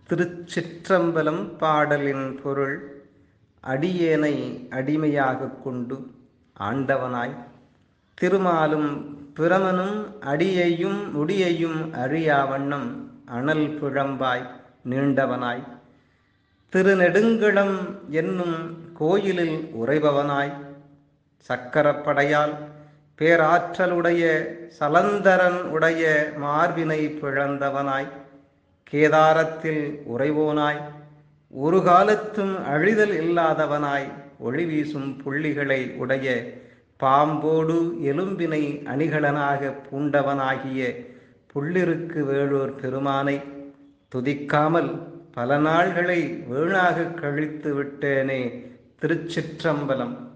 திருச்சிற்றம்பலம் பாடலின் பொருள் அடியேனை அடிமையாகக் கொண்டு ஆண்டவனாய் திருமாலும் பிரமனும் அடியையும் முடியையும் அறியாவண்ணம் அனல் பிழம்பாய் நீண்டவனாய் திருநெடுங்களம் என்னும் கோயிலில் உறைபவனாய் சக்கரப்படையால் பேராற்றலுடைய சலந்தரன் உடைய மார்பினை பிழந்தவனாய் கேதாரத்தில் உறைவோனாய் ஒரு காலத்தும் அழிதல் இல்லாதவனாய் ஒளி வீசும் புள்ளிகளை உடைய பாம்போடு எலும்பினை அணிகலனாக பூண்டவனாகிய புள்ளிருக்கு வேளூர் பெருமானை துதிக்காமல் பல நாள்களை வீணாக கழித்து விட்டேனே திருச்சிற்றம்பலம்